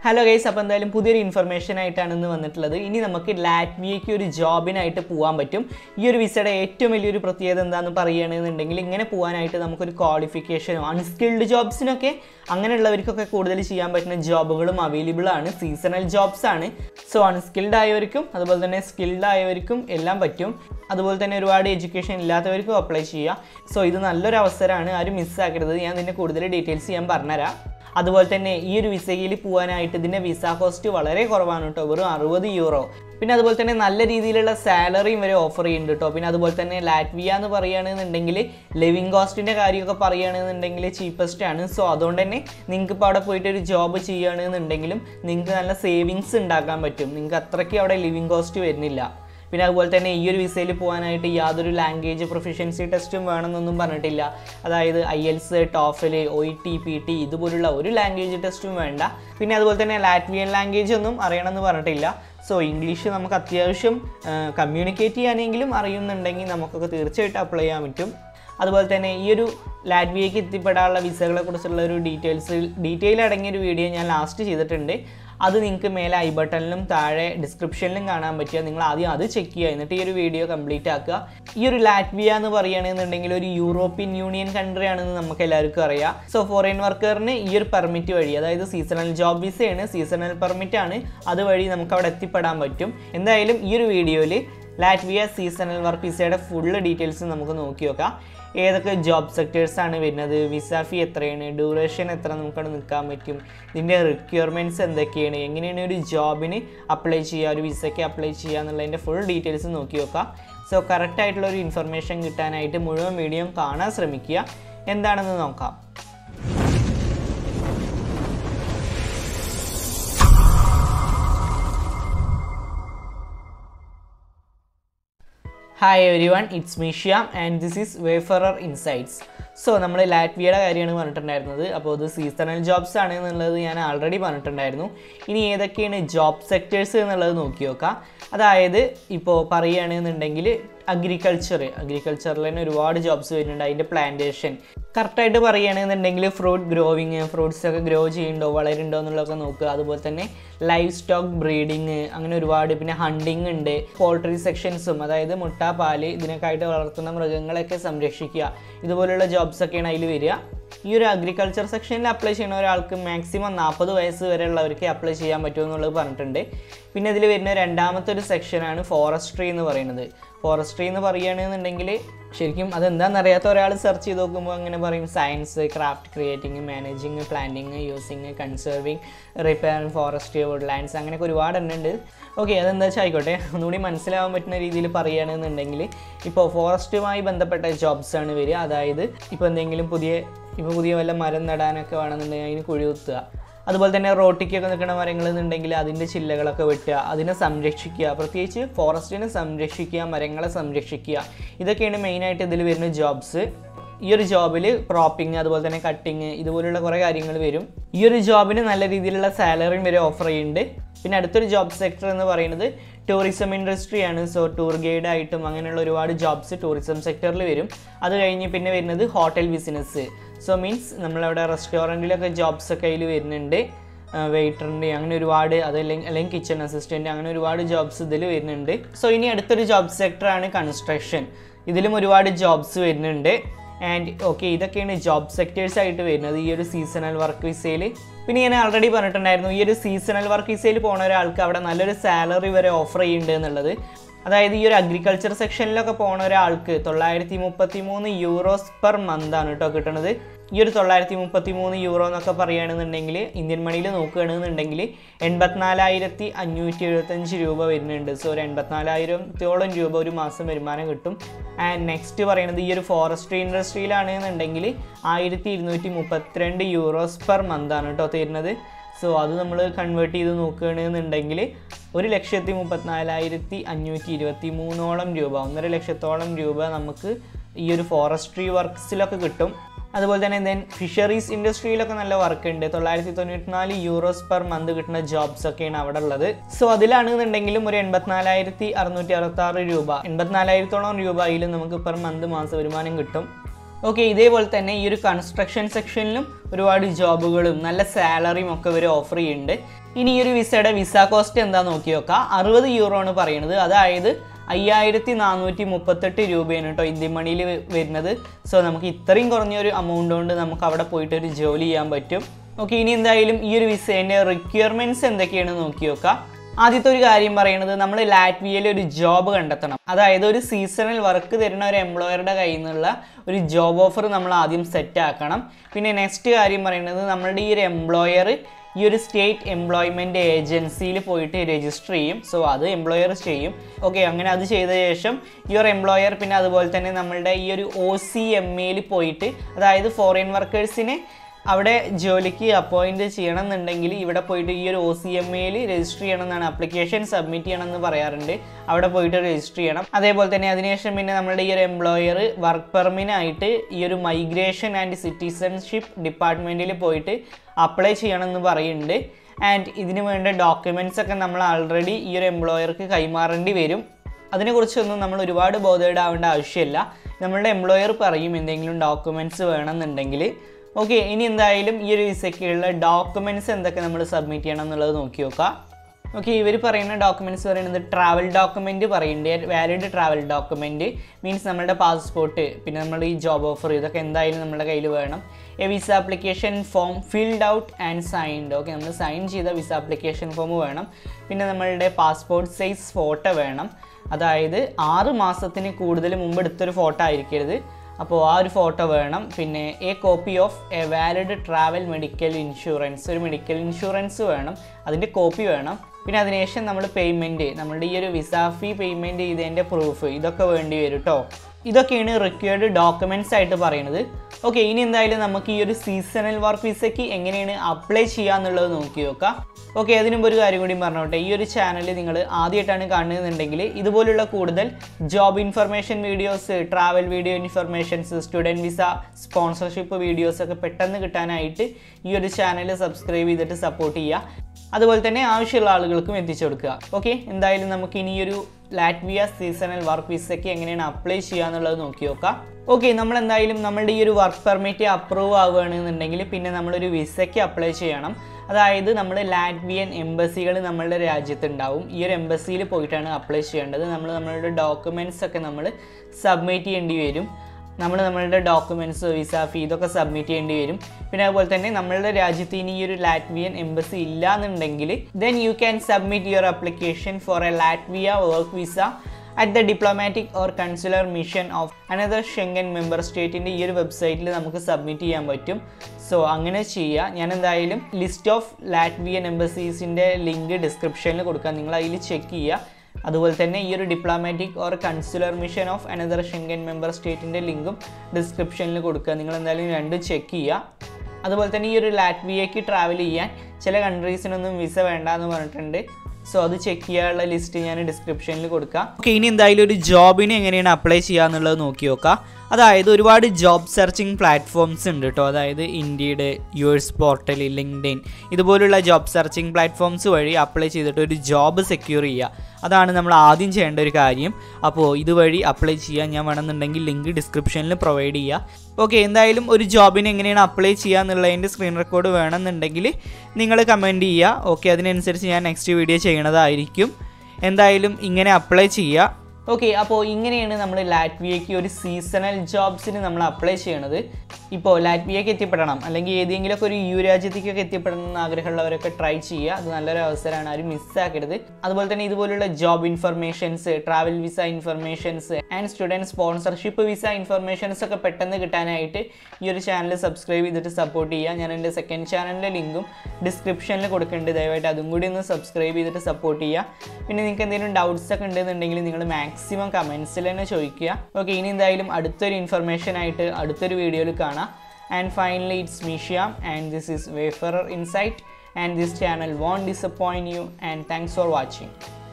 hello guys അപ്പോൾ എന്തായാലും പുതിയൊരു ഇൻഫർമേഷൻ ആയിട്ടാണ് ഇന്ന് വന്നിട്ടുള്ളത് ഇനി നമുക്ക് ലാറ്റ്വിയയ്ക്ക് ഒരു ജോബിനായിട്ട് പോകാൻ പറ്റും ഈ ഒരു വിസയുടെ ഏറ്റവും വലിയൊരു പ്രത്യേകത എന്താണെന്ന് പറയുകയാണെന്നുണ്ടെങ്കിൽ ഇങ്ങനെ പോകാനായിട്ട് നമുക്കൊരു ക്വാളിഫിക്കേഷനോ അൺസ്കിൽഡ് ജോബ്സിനൊക്കെ അങ്ങനെയുള്ളവർക്കൊക്കെ കൂടുതൽ ചെയ്യാൻ പറ്റുന്ന ജോബുകളും അവൈലബിൾ ആണ് സീസണൽ ജോബ്സ് ആണ് സോ അൺസ്കിൽഡ് ആയവർക്കും അതുപോലെ തന്നെ സ്കിൽഡ് ആയവർക്കും എല്ലാം പറ്റും അതുപോലെ തന്നെ ഒരുപാട് എഡ്യൂക്കേഷൻ ഇല്ലാത്തവർക്കും അപ്ലൈ ചെയ്യാം സോ ഇത് നല്ലൊരു അവസരമാണ് ആരും മിസ്സാക്കരുത് ഞാൻ ഇതിൻ്റെ കൂടുതൽ ഡീറ്റെയിൽസ് ഞാൻ പറഞ്ഞുതരാം അതുപോലെ തന്നെ ഈ ഒരു വിസയിൽ പോകാനായിട്ട് ഇതിൻ്റെ വിസ കോസ്റ്റ് വളരെ കുറവാണ് കേട്ടോ വെറും അറുപത് യൂറോ പിന്നെ അതുപോലെ തന്നെ നല്ല രീതിയിലുള്ള സാലറിയും വരെ ഓഫർ ചെയ്യുന്നുണ്ട് കേട്ടോ പിന്നെ അതുപോലെ തന്നെ ലാറ്റ്വിയ എന്ന് പറയുകയാണെന്നുണ്ടെങ്കിൽ ലിവിങ് കോസ്റ്റിൻ്റെ കാര്യമൊക്കെ പറയുകയാണെന്നുണ്ടെങ്കിൽ ചീപ്പസ്റ്റ് ആണ് സോ അതുകൊണ്ട് തന്നെ നിങ്ങൾക്ക് ഇപ്പോൾ അവിടെ പോയിട്ട് ഒരു ജോബ് ചെയ്യുകയാണെന്നുണ്ടെങ്കിലും നിങ്ങൾക്ക് നല്ല സേവിങ്സ് ഉണ്ടാക്കാൻ പറ്റും നിങ്ങൾക്ക് അത്രയ്ക്ക് അവിടെ ലിവിങ് കോസ്റ്റ് വരുന്നില്ല പിന്നെ അതുപോലെ തന്നെ ഈ ഒരു വിസയിൽ പോകാനായിട്ട് യാതൊരു ലാംഗ്വേജ് പ്രൊഫഷൻസി ടെസ്റ്റും വേണമെന്നൊന്നും പറഞ്ഞിട്ടില്ല അതായത് IELTS TOEFL O E T P T ഇതുപോലുള്ള ഒരു ലാംഗ്വേജ് ടെസ്റ്റും വേണ്ട പിന്നെ അതുപോലെ തന്നെ ലാറ്റ്വിയൻ ലാംഗ്വേജ് ഒന്നും അറിയണമെന്ന് പറഞ്ഞിട്ടില്ല സോ ഇംഗ്ലീഷ് നമുക്ക് അത്യാവശ്യം കമ്മ്യൂണിക്കേറ്റ് ചെയ്യാനെങ്കിലും അറിയുന്നുണ്ടെങ്കിൽ നമുക്കൊക്കെ തീർച്ചയായിട്ടും അപ്ലൈ ചെയ്യാൻ പറ്റും അതുപോലെ തന്നെ ഈ ഒരു ലാറ്റ്വിയയ്ക്ക് എത്തിപ്പെടാനുള്ള വിസകളെ കുറിച്ചുള്ള ഒരു ഡീറ്റെയിൽസ് ഡീറ്റെയിൽ അടങ്ങിയ ഒരു വീഡിയോ ഞാൻ ലാസ്റ്റ് ചെയ്തിട്ടുണ്ട് അത് നിങ്ങൾക്ക് മേലെ ഐ ബട്ടണിലും താഴെ ഡിസ്ക്രിപ്ഷനിലും കാണാൻ പറ്റുക നിങ്ങൾ ആദ്യം അത് ചെക്ക് ചെയ്യുക എന്നിട്ട് ഈ ഒരു വീഡിയോ കംപ്ലീറ്റ് ആക്കുക ഈ ഒരു ലാറ്റ്വിയ എന്ന് പറയുകയാണെന്നുണ്ടെങ്കിൽ ഒരു യൂറോപ്യൻ യൂണിയൻ കൺട്രി ആണെന്ന് നമുക്ക് എല്ലാവർക്കും അറിയാം സോ ഫോറിൻ വർക്കറിന് ഈ ഒരു പെർമിറ്റ് വഴി അതായത് സീസണൽ ജോബ് വിസയാണ് സീസണൽ പെർമിറ്റ് ആണ് അതുവഴി നമുക്ക് അവിടെ എത്തിപ്പെടാൻ പറ്റും എന്തായാലും ഈ ഒരു വീഡിയോയിൽ ലാറ്റ്വിയ സീസണൽ വർക്ക് വിസയുടെ ഫുള്ള് ഡീറ്റെയിൽസ് നമുക്ക് നോക്കി നോക്കാം ഏതൊക്കെ ജോബ് സെക്ടേഴ്സ് ആണ് വരുന്നത് വിസ ഫീ എത്രയാണ് ഡ്യൂറേഷൻ എത്ര നമുക്കവിടെ നിൽക്കാൻ പറ്റും ഇതിൻ്റെ റിക്വയർമെൻറ്റ്സ് എന്തൊക്കെയാണ് എങ്ങനെയാണ് ഒരു ജോബിന് അപ്ലൈ ചെയ്യുക ഒരു വിസയ്ക്ക് അപ്ലൈ ചെയ്യുക എന്നുള്ളതിൻ്റെ ഫുൾ ഡീറ്റെയിൽസ് നോക്കി നോക്കാം സോ കറക്റ്റ് ആയിട്ടുള്ള ഒരു ഇൻഫർമേഷൻ കിട്ടാനായിട്ട് മുഴുവൻ വീഡിയോ കാണാൻ ശ്രമിക്കുക എന്താണെന്ന് നോക്കാം ഹായ് എവരി വൺ ഇറ്റ്സ് മീഷ്യാം and this is Wayfarer Insights so നമ്മൾ ലാറ്റ്വിയയുടെ കാര്യമാണ് പറഞ്ഞിട്ടുണ്ടായിരുന്നത് അപ്പോൾ ഇത് സീസണൽ ജോബ്സ് ആണ് എന്നുള്ളത് ഞാൻ ആൾറെഡി പറഞ്ഞിട്ടുണ്ടായിരുന്നു ഇനി ഏതൊക്കെയാണ് ജോബ് സെക്ടേഴ്സ് എന്നുള്ളത് നോക്കി നോക്കാം അതായത് ഇപ്പോൾ പറയുകയാണെന്നുണ്ടെങ്കിൽ അഗ്രികൾച്ചർ അഗ്രികൾച്ചറിൽ തന്നെ ഒരുപാട് ജോബ്സ് വരുന്നുണ്ട് അതിൻ്റെ പ്ലാന്റേഷൻ കറക്റ്റായിട്ട് പറയുകയാണെന്നുണ്ടെങ്കിൽ ഫ്രൂട്ട് ഗ്രോവിങ് ഫ്രൂട്ട്സ് ഒക്കെ ഗ്രോ ചെയ്യുന്നുണ്ടോ വളരുന്നുണ്ടോ എന്നുള്ളതൊക്കെ നോക്കുക അതുപോലെ തന്നെ ലൈഫ് സ്റ്റോക്ക് ബ്രീഡിങ് അങ്ങനെ ഒരുപാട് പിന്നെ ഹണ്ടിങ് ഉണ്ട് പോൾട്രി സെക്ഷൻസും അതായത് മുട്ട പാല് ഇതിനൊക്കെയായിട്ട് വളർത്തുന്ന മൃഗങ്ങളെയൊക്കെ സംരക്ഷിക്കുക ഇതുപോലുള്ള ജോബ്സ് ഒക്കെയാണ് അതിൽ വരിക ഈ ഒരു അഗ്രികൾച്ചർ സെക്ഷനിൽ അപ്ലൈ ചെയ്യുന്ന ഒരാൾക്ക് മാക്സിമം നാൽപ്പത് വയസ്സ് വരെ ഉള്ളവർക്ക് അപ്ലൈ ചെയ്യാൻ പറ്റുമെന്നുള്ളത് പറഞ്ഞിട്ടുണ്ട് പിന്നെ ഇതിൽ വരുന്ന രണ്ടാമത്തെ ഒരു സെക്ഷനാണ് ഫോറസ്ട്രി എന്ന് പറയുന്നത് ഫോറസ്ട്രി എന്ന് പറയുകയാണെന്നുണ്ടെങ്കിൽ ശരിക്കും അതെന്താണെന്ന് അറിയാത്ത ഒരാൾ സെർച്ച് ചെയ്ത് നോക്കുമ്പോൾ അങ്ങനെ പറയും science craft creating managing planting using conserving repairing forestry woodlands അങ്ങനെയൊക്കെ ഒരുപാട് എണ്ണം ഉണ്ട് ഓക്കെ അതെന്താ വെച്ചാൽ ആയിക്കോട്ടെ ഒന്നുകൂടി മനസ്സിലാവാൻ പറ്റുന്ന രീതിയിൽ പറയുകയാണെന്നുണ്ടെങ്കിൽ ഇപ്പോൾ ഫോറസ്റ്റുമായി ബന്ധപ്പെട്ട ജോബ്സ് ആണ് വരിക അതായത് ഇപ്പോൾ എന്തെങ്കിലും പുതിയ ഇപ്പോൾ പുതിയ വല്ല മരം നടാനൊക്കെ വേണമെന്നുണ്ടെങ്കിൽ അതിന് കുഴി കുത്തുക അതുപോലെ തന്നെ റോട്ടിക്കൊക്കെ നിൽക്കുന്ന മരങ്ങൾ എന്നുണ്ടെങ്കിൽ അതിൻ്റെ ചില്ലകളൊക്കെ വെട്ടുക അതിനെ സംരക്ഷിക്കുക പ്രത്യേകിച്ച് ഫോറസ്റ്റിനെ സംരക്ഷിക്കുക മരങ്ങളെ സംരക്ഷിക്കുക ഇതൊക്കെയാണ് മെയിനായിട്ട് ഇതിൽ വരുന്ന ജോബ്സ് ഈ ഒരു ജോബിൽ ക്രോപ്പിംഗ് അതുപോലെ തന്നെ കട്ടിങ് ഇതുപോലുള്ള കുറേ കാര്യങ്ങൾ വരും ഈ ഒരു ജോബിന് നല്ല രീതിയിലുള്ള സാലറിയും വരെ ഓഫർ ചെയ്യുന്നുണ്ട് പിന്നെ അടുത്തൊരു ജോബ് സെക്ടർ എന്ന് പറയുന്നത് ടൂറിസം ഇൻഡസ്ട്രിയാണ് സോ ടൂർ ഗൈഡ് ആയിട്ടും അങ്ങനെയുള്ള ഒരുപാട് ജോബ്സ് ടൂറിസം സെക്ടറിൽ വരും അത് കഴിഞ്ഞ് പിന്നെ വരുന്നത് ഹോട്ടൽ ബിസിനസ് സോ മീൻസ് നമ്മളവിടെ റെസ്റ്റോറൻറ്റിലൊക്കെ ജോബ്സ് ഒക്കെ അതിൽ വരുന്നുണ്ട് വെയിറ്ററിൻ്റെ അങ്ങനെ ഒരുപാട് അതല്ലെങ്കിൽ അല്ലെങ്കിൽ കിച്ചൺ അസിസ്റ്റൻറ്റ് അങ്ങനെ ഒരുപാട് ജോബ്സ് ഇതിൽ വരുന്നുണ്ട് സോ ഇനി അടുത്തൊരു ജോബ് സെക്ടറാണ് കൺസ്ട്രക്ഷൻ ഇതിലും ഒരുപാട് ജോബ്സ് വരുന്നുണ്ട് ആൻഡ് ഓക്കെ ഇതൊക്കെയാണ് ജോബ് സെക്ടേഴ്സ് ആയിട്ട് വരുന്നത് ഈ ഒരു സീസണൽ വർക്ക് വിസയിൽ പിന്നെ ഞാൻ ആൾറെഡി പറഞ്ഞിട്ടുണ്ടായിരുന്നു ഈ ഒരു സീസണൽ വർക്ക് വിസയിൽ പോണ ഒരാൾക്ക് അവിടെ നല്ലൊരു സാലറി വരെ ഓഫർ ചെയ്യുന്നുണ്ട് എന്നുള്ളത് അതായത് ഈ ഒരു അഗ്രികൾച്ചർ സെക്ഷനിലൊക്കെ പോണ ഒരാൾക്ക് തൊള്ളായിരത്തി മുപ്പത്തി മൂന്ന് യൂറോസ് പെർ മന്ത് ആണ് കേട്ടോ കിട്ടുന്നത് ഈ ഒരു തൊള്ളായിരത്തി മുപ്പത്തി മൂന്ന് യൂറോ എന്നൊക്കെ പറയുകയാണെന്നുണ്ടെങ്കിൽ ഇന്ത്യൻ മണിയിൽ നോക്കുകയാണെന്നുണ്ടെങ്കിൽ എൺപത്തിനാലായിരത്തി അഞ്ഞൂറ്റി എഴുപത്തഞ്ച് രൂപ വരുന്നുണ്ട് സോ ഒരു എൺപത്തിനാലായിരത്തോളം രൂപ ഒരു മാസം വരുമാനം കിട്ടും ആൻഡ് നെക്സ്റ്റ് പറയുന്നത് ഈ ഒരു ഫോറസ്ട്രി ഇൻഡസ്ട്രിയിലാണെന്നുണ്ടെങ്കിൽ ആയിരത്തി ഇരുന്നൂറ്റി മുപ്പത്തിരണ്ട് യൂറോസ് പെർ മന്ത് ആണ് കേട്ടോ തരുന്നത് സോ അത് നമ്മൾ കൺവേർട്ട് ചെയ്ത് നോക്കുകയാണെന്നുണ്ടെങ്കിൽ ഒരു ലക്ഷത്തി മുപ്പത്തിനാലായിരത്തി അഞ്ഞൂറ്റി ഇരുപത്തി മൂന്നോളം രൂപ ഒന്നര ലക്ഷത്തോളം രൂപ നമുക്ക് ഈ ഒരു ഫോറസ്ട്രി വർക്ക്സിലൊക്കെ കിട്ടും അതുപോലെ തന്നെ ദെൻ ഫിഷറീസ് ഇൻഡസ്ട്രിയിലൊക്കെ നല്ല വർക്ക് ഉണ്ട് തൊള്ളായിരത്തി തൊണ്ണൂറ്റി നാല് യൂറോസ് പെർ മന്ത് കിട്ടുന്ന ജോബ്സ് ഒക്കെയാണ് അവിടെ ഉള്ളത് സോ അതിലാണെന്നുണ്ടെങ്കിലും ഒരു എൺപത്തിനാലായിരത്തി അറുന്നൂറ്റി അറുപത്തി ആറ് രൂപ എൺപത്തിനാലായിരത്തോളം രൂപ അതിലും നമുക്ക് പെർ മന്ത് മാസ വരുമാനം കിട്ടും ഓക്കെ ഇതേപോലെ തന്നെ ഈ ഒരു കൺസ്ട്രക്ഷൻ സെക്ഷനിലും ഒരുപാട് ജോബുകളും നല്ല സാലറിയും ഒക്കെ ഇവർ ഓഫർ ചെയ്യുന്നുണ്ട് ഇനി ഈ ഒരു വിസയുടെ വിസ കോസ്റ്റ് എന്താ നോക്കി നോക്കാം അറുപത് യൂറോ ആണ് പറയുന്നത് അതായത് അയ്യായിരത്തി നാനൂറ്റി മുപ്പത്തെട്ട് രൂപയാണ് കേട്ടോ ഇന്ത്യൻ മണിയിൽ വരുന്നത് സോ നമുക്ക് ഇത്രയും കുറഞ്ഞൊരു എമൗണ്ട് കൊണ്ട് നമുക്ക് അവിടെ പോയിട്ട് ഒരു ജോലി ചെയ്യാൻ പറ്റും ഓക്കെ ഇനി എന്തായാലും ഈ ഒരു വിസേൻ്റെ റിക്വയർമെൻറ്റ്സ് എന്തൊക്കെയാണെന്ന് നോക്കി നോക്കാം ആദ്യത്തെ ഒരു കാര്യം പറയുന്നത് നമ്മൾ ലാറ്റ്വിയയിൽ ഒരു ജോബ് കണ്ടെത്തണം അതായത് ഒരു സീസണൽ വർക്ക് തരുന്ന ഒരു എംപ്ലോയറുടെ കയ്യിൽ നിന്നുള്ള ഒരു ജോബ് ഓഫർ നമ്മൾ ആദ്യം സെറ്റ് ആക്കണം പിന്നെ നെക്സ്റ്റ് കാര്യം പറയുന്നത് നമ്മളുടെ ഈ ഒരു എംപ്ലോയർ ഈ ഒരു സ്റ്റേറ്റ് എംപ്ലോയ്മെൻറ്റ് ഏജൻസിയിൽ പോയിട്ട് രജിസ്റ്റർ ചെയ്യും സോ അത് എംപ്ലോയർ ചെയ്യും ഓക്കെ അങ്ങനെ അത് ചെയ്ത ശേഷം ഈ ഒരു എംപ്ലോയർ പിന്നെ അതുപോലെ തന്നെ നമ്മളുടെ ഈ ഒരു ഒ സി എം എയിൽ പോയിട്ട് അതായത് ഫോറിൻ വർക്കേഴ്സിനെ അവിടെ ജോലിക്ക് അപ്പോയിൻറ്റ് ചെയ്യണം എന്നുണ്ടെങ്കിൽ ഇവിടെ പോയിട്ട് ഈ ഒരു ഒ സി എം എയിൽ രജിസ്റ്റർ ചെയ്യണം എന്നാണ് അപ്ലിക്കേഷൻ സബ്മിറ്റ് ചെയ്യണം എന്ന് പറയാറുണ്ട് അവിടെ പോയിട്ട് രജിസ്റ്റർ ചെയ്യണം അതേപോലെ തന്നെ അതിനുശേഷം പിന്നെ നമ്മുടെ ഈ ഒരു എംപ്ലോയർ വർക്ക് പെർമിനായിട്ട് ഈ ഒരു മൈഗ്രേഷൻ ആൻഡ് സിറ്റിസൺഷിപ്പ് ഡിപ്പാർട്ട്മെൻറ്റിൽ പോയിട്ട് അപ്ലൈ ചെയ്യണം എന്ന് പറയുന്നുണ്ട് ആൻഡ് ഇതിന് വേണ്ട ഡോക്യുമെൻറ്റ്സ് ഒക്കെ നമ്മൾ ആൾറെഡി ഈ ഒരു എംപ്ലോയർക്ക് കൈമാറേണ്ടി വരും അതിനെക്കുറിച്ചൊന്നും നമ്മൾ ഒരുപാട് ബോധേഡ് ആവേണ്ട ആവശ്യമില്ല നമ്മളുടെ എംപ്ലോയർ പറയും എന്തെങ്കിലും ഡോക്യുമെൻറ്റ്സ് വേണമെന്നുണ്ടെങ്കിൽ ഓക്കെ ഇനി എന്തായാലും ഈ ഒരു വിസയ്ക്കുള്ള ഡോക്യുമെൻറ്റ്സ് എന്തൊക്കെ നമ്മൾ സബ്മിറ്റ് ചെയ്യണം എന്നുള്ളത് നോക്കി നോക്കാം ഓക്കെ ഇവർ പറയുന്ന ഡോക്യുമെൻറ്റ്സ് പറയുന്നത് ട്രാവൽ ഡോക്യുമെൻ്റ് പറയുന്നുണ്ട് വാലിഡ് ട്രാവൽ ഡോക്യുമെൻറ്റ് മീൻസ് നമ്മുടെ പാസ്പോർട്ട് പിന്നെ നമ്മുടെ ഈ ജോബ് ഓഫർ ഇതൊക്കെ എന്തായാലും നമ്മുടെ കയ്യിൽ വേണം a visa application form filled out and signed okay നമ്മൾ സൈൻ ചെയ്ത വിസ ആപ്ലിക്കേഷൻ ഫോം വേണം പിന്നെ നമ്മളുടെ പാസ്പോർട്ട് സൈസ് ഫോട്ടോ വേണം അതായത് ആറ് മാസത്തിന് കൂടുതൽ മുമ്പ് എടുത്തൊരു ഫോട്ടോ ആയിരിക്കരുത് അപ്പോൾ ആ ഒരു ഫോട്ടോ വേണം പിന്നെ a copy of a valid travel medical insurance ഒരു മെഡിക്കൽ ഇൻഷുറൻസ് വേണം അതിൻ്റെ കോപ്പി വേണം പിന്നെ അതിനുശേഷം നമ്മൾ പേയ്മെൻറ്റ് നമ്മളുടെ ഈ ഒരു വിസ ഫീ പേയ്മെൻറ്റ് ചെയ്തതിൻ്റെ പ്രൂഫ് ഇതൊക്കെ വേണ്ടി വരും കേട്ടോ ഇതൊക്കെയാണ് റിക്വയർഡ് ഡോക്യുമെൻറ്റ്സ് ആയിട്ട് പറയുന്നത് ഓക്കെ ഇനി എന്തായാലും നമുക്ക് ഈ ഒരു സീസണൽ വർക്ക് വിസയ്ക്ക് എങ്ങനെയാണ് അപ്ലൈ ചെയ്യുക എന്നുള്ളത് നോക്കി നോക്കാം ഓക്കെ അതിനു മുമ്പ് ഒരു കാര്യം കൂടി പറഞ്ഞോട്ടെ ഈ ഒരു ചാനൽ നിങ്ങൾ ആദ്യമായിട്ടാണ് കാണുന്നുണ്ടെങ്കിൽ ഇതുപോലുള്ള കൂടുതൽ job information videos travel video informations student visa sponsorship videos ഒക്കെ പെട്ടെന്ന് കിട്ടാനായിട്ട് ഈ ഒരു ചാനൽ സബ്സ്ക്രൈബ് ചെയ്തിട്ട് സപ്പോർട്ട് ചെയ്യുക അതുപോലെ തന്നെ ആവശ്യമുള്ള ആളുകൾക്കും എത്തിച്ചു കൊടുക്കുക ഓക്കെ എന്തായാലും നമുക്ക് ഇനി ഒരു ലാറ്റ്വിയ സീസണൽ വർക്ക് വിസയ്ക്ക് എങ്ങനെയാണ് അപ്ലൈ ചെയ്യുക എന്നുള്ളത് നോക്കി നോക്കാം ഓക്കെ നമ്മൾ എന്തായാലും നമ്മളുടെ ഈ ഒരു വർക്ക് പെർമിറ്റ് അപ്രൂവ് ആവുകയാണെന്നുണ്ടെങ്കിൽ പിന്നെ നമ്മളൊരു വിസയ്ക്ക് അപ്ലൈ ചെയ്യണം അതായത് നമ്മൾ ലാറ്റ്വിയൻ എംബസികൾ നമ്മളുടെ രാജ്യത്തുണ്ടാവും ഈ ഒരു എംബസിയിൽ പോയിട്ടാണ് അപ്ലൈ ചെയ്യേണ്ടത് നമ്മൾ നമ്മളുടെ ഡോക്യുമെൻറ്റ്സ് ഒക്കെ നമ്മൾ സബ്മിറ്റ് ചെയ്യേണ്ടി വരും നമ്മൾ നമ്മളുടെ ഡോക്യുമെൻറ്റ്സ് വിസ ഫീ ഇതൊക്കെ സബ്മിറ്റ് ചെയ്യേണ്ടി വരും പിന്നെ അതുപോലെ തന്നെ നമ്മളുടെ രാജ്യത്ത് ഇനി ഈ ഒരു ലാറ്റ്വിയൻ എംബസി ഇല്ല എന്നുണ്ടെങ്കിൽ then you can submit your application for a Latvia work visa at the diplomatic or consular mission of another Schengen member സ്റ്റേറ്റിൻ്റെ ഈ ഒരു വെബ്സൈറ്റിൽ നമുക്ക് സബ്മിറ്റ് ചെയ്യാൻ പറ്റും സോ അങ്ങനെ ചെയ്യുക ഞാൻ എന്തായാലും ലിസ്റ്റ് ഓഫ് ലാറ്റ്വിയൻ എംബസീസിൻ്റെ ലിങ്ക് ഡിസ്ക്രിപ്ഷനിൽ കൊടുക്കാം നിങ്ങൾ അതിൽ ചെക്ക് ചെയ്യുക അതുപോലെ തന്നെ ഈ ഒരു diplomatic or consular mission of another Schengen member സ്റ്റേറ്റിൻ്റെ ലിങ്കും ഡിസ്ക്രിപ്ഷനിൽ കൊടുക്കുക നിങ്ങൾ എന്തായാലും രണ്ടും ചെക്ക് ചെയ്യുക അതുപോലെ തന്നെ ഈ ഒരു ലാറ്റ്വിയയ്ക്ക് ട്രാവൽ ചെയ്യാൻ ചില കൺട്രീസിനൊന്നും വിസ വേണ്ട എന്ന് പറഞ്ഞിട്ടുണ്ട് സോ അത് ചെക്ക് ചെയ്യാനുള്ള ലിസ്റ്റ് ഞാൻ ഡിസ്ക്രിപ്ഷനിൽ കൊടുക്കാം ഓക്കെ ഇനി എന്തായാലും ഒരു ജോബിന് എങ്ങനെയാണ് അപ്ലൈ ചെയ്യുക എന്നുള്ളത് നോക്കി നോക്കാം അതായത് ഒരുപാട് ജോബ് സെർച്ചിങ് പ്ലാറ്റ്ഫോംസ് ഉണ്ട് കേട്ടോ അതായത് ഇന്ത്യയുടെ യു എസ് പോർട്ടൽ ലിങ്ക്ഡിൻ ഇതുപോലുള്ള ജോബ് സെർച്ചിങ് പ്ലാറ്റ്ഫോംസ് വഴി അപ്ലൈ ചെയ്തിട്ട് ഒരു ജോബ് സെക്യൂർ ചെയ്യുക അതാണ് നമ്മൾ ആദ്യം ചെയ്യേണ്ട ഒരു കാര്യം അപ്പോൾ ഇതുവഴി അപ്ലൈ ചെയ്യാൻ ഞാൻ വേണമെന്നുണ്ടെങ്കിൽ ലിങ്ക് ഡിസ്ക്രിപ്ഷനിൽ പ്രൊവൈഡ് ചെയ്യുക ഓക്കെ എന്തായാലും ഒരു ജോബിന് എങ്ങനെയാണ് അപ്ലൈ ചെയ്യുക എന്നുള്ളതിൻ്റെ സ്ക്രീൻ റെക്കോർഡ് വേണമെന്നുണ്ടെങ്കിൽ നിങ്ങൾ കമൻറ്റ് ചെയ്യുക ഓക്കെ അതിനനുസരിച്ച് ഞാൻ നെക്സ്റ്റ് വീഡിയോ ചെയ്യണതായിരിക്കും എന്തായാലും ഇങ്ങനെ അപ്ലൈ ചെയ്യുക ഓക്കെ അപ്പോൾ ഇങ്ങനെയാണ് നമ്മൾ ലാറ്റ്വിയയ്ക്ക് ഒരു സീസണൽ ജോബ്സിന് നമ്മൾ അപ്ലൈ ചെയ്യണത് ഇപ്പോൾ ലാറ്റ്വിയയ്ക്ക് എത്തിപ്പെടണം അല്ലെങ്കിൽ ഏതെങ്കിലുമൊക്കെ ഒരു യു രാജ്യത്തേക്കൊക്കെ എത്തിപ്പെടണം എന്ന് ആഗ്രഹമുള്ളവരൊക്കെ ട്രൈ ചെയ്യുക അത് നല്ലൊരു അവസരമാണ് ആരും മിസ്സാക്കരുത് അതുപോലെ തന്നെ ഇതുപോലുള്ള job informations travel visa informations and student sponsorship visa informations ഒക്കെ പെട്ടെന്ന് കിട്ടാനായിട്ട് ഈ ഒരു ചാനൽ സബ്സ്ക്രൈബ് ചെയ്തിട്ട് സപ്പോർട്ട് ചെയ്യുക ഞാൻ എൻ്റെ സെക്കൻഡ് ചാനലിൻ്റെ ലിങ്കും ഡിസ്ക്രിപ്ഷനിൽ കൊടുക്കുന്നുണ്ട് ദയവായിട്ട് അതും കൂടി ഒന്ന് സബ്സ്ക്രൈബ് ചെയ്തിട്ട് സപ്പോർട്ട് ചെയ്യുക പിന്നെ നിങ്ങൾക്ക് എന്തെങ്കിലും ഡൗട്ട്സ് ഒക്കെ ഉണ്ടെന്നുണ്ടെങ്കിൽ നിങ്ങൾ മാക്സിമം കമൻസിൽ തന്നെ ചോദിക്കുക ഓക്കെ ഇനി എന്തായാലും അടുത്തൊരു ഇൻഫർമേഷൻ ആയിട്ട് അടുത്തൊരു വീഡിയോയിൽ കാണാം ആൻഡ് ഫൈനലി ഇറ്റ്സ് മീഷ്യാം and this is Wayfarer Insight and this channel won't disappoint you and thanks for watching